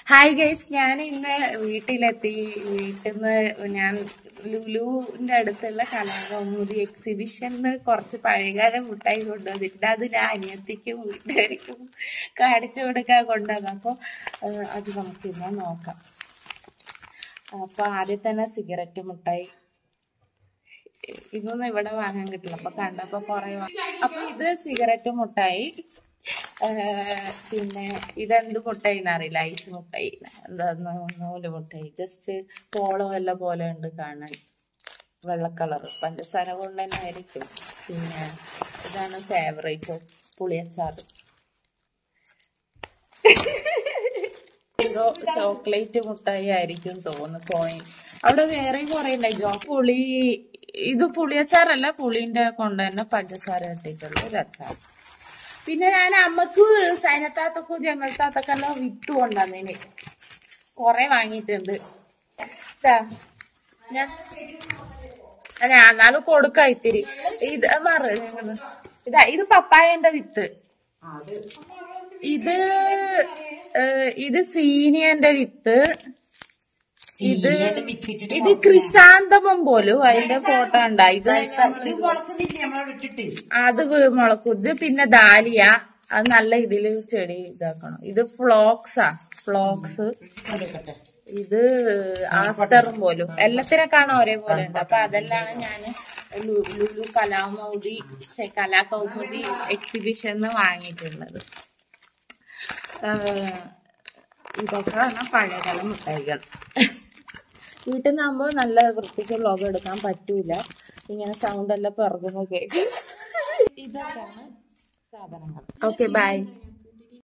Hi guys ഞാൻ ഇന്ന് വീട്ടിലെത്തി വീട്ടിൽ നിന്ന് ഞാൻ ലുലുവിന്റെ അടുത്തുള്ള കലാകൗമുദി എക്സിബിഷന് കുറച്ച് പഴയകാല മുട്ടായി കൊണ്ടുവന്നിട്ടുണ്ട് അത് ഞാൻ അനിയത്തിക്കും വീട്ടുകാർക്കും കാണിച്ചു കൊടുക്കാൻ കൊണ്ടുവന്നു അപ്പൊ ഏഹ്, അത് നമുക്ക് ഇന്ന് നോക്കാം അപ്പൊ ആദ്യം തന്നെ സിഗരറ്റ് മുട്ടായി ഇതൊന്നും ഇവിടെ വാങ്ങാൻ കിട്ടില്ല അപ്പൊ കണ്ടപ്പോ കൊറേ വാങ്ങി. അപ്പൊ ഇത് സിഗരറ്റ് മുട്ടായി ഏഹ് പിന്നെ ഇതെന്ത് മുട്ടായി എന്നറിയില്ല ഐസ് മുട്ടായി എന്താ നൂല് മുട്ടായി ജസ്റ്റ് പോളോ എല്ലാം പോലെ ഉണ്ട് കാണാൻ വെള്ള കളർ പഞ്ചസാര കൊണ്ട് തന്നെ ആയിരിക്കും പിന്നെ ഇതാണ് ഫേവറേറ്റ് പുളിയച്ചാർ എന്തോ ചോക്ലേറ്റ് മുട്ടായി ആയിരിക്കും തോന്നുന്നു കോയിൻ അവിടെ വേറെയും കുറെ ഉണ്ടായിരുന്നു പുളി ഇത് പുളിയച്ചാറല്ല പുളിന്റെ കൊണ്ട് തന്നെ പഞ്ചസാര ഇട്ടിട്ടുള്ള ഒരു അച്ചാർ പിന്നെ ഞാൻ അമ്മക്ക് സൈനത്താത്തക്കും ജമൽത്താത്തക്കെല്ലാം വിത്ത് കൊണ്ടുവന്നേന് കൊറേ വാങ്ങിയിട്ടുണ്ട് ഇതാ, ഞാൻ ഞാൻ എന്നാലും കൊടുക്കാം ഇത്തിരി ഇത് മാറ് ഞങ്ങള്. ഇതാ ഇത് പപ്പായന്റെ വിത്ത് ഇത് ഏഹ്, ഇത് സീനിയന്റെ വിത്ത് ഇത് ഇത് ക്രിസാന്തമം പോലും അതിന്റെ ഫോട്ടോ ഉണ്ടാ ഇത് ഇത് മുളക്കുന്നില്ലേ നമ്മളവിടെ ഇട്ടിട്ട് അത് വീ- മുളക്കും ഇത് പിന്നെ ദാലിയ അത് നല്ല ഇതില് ചെടി ഇതാക്കണം ഇത് ഫ്ലോക്സാ ഫ്ലോക്സ് കൊടുക്കട്ടെ ഇത് ആസ്റ്ററും പോലും എല്ലാത്തിനൊക്കെയാണ് ഒരേപോലെ ഉണ്ട് അപ്പൊ അതെല്ലാം ഞാൻ ലുലു കലാമൗദി ഛെ, കലാകൗമുദി എക്സിബിഷന്ന് വാങ്ങിയിട്ടുള്ളത് ഏഹ്, ഇതൊക്കെയാണ് പഴയകാല മിഠായികൾ വീട്ടിൽ നിന്നാകുമ്പോൾ നല്ല വൃത്തിക്ക് വ്ലോഗ് എടുക്കാൻ പറ്റൂല ഇങ്ങനെ സൗണ്ട് എല്ലാം പിറകുന്ന കേക്ക് ഇതൊക്കെയാണ് സാധനങ്ങൾ ഓക്കെ ബൈ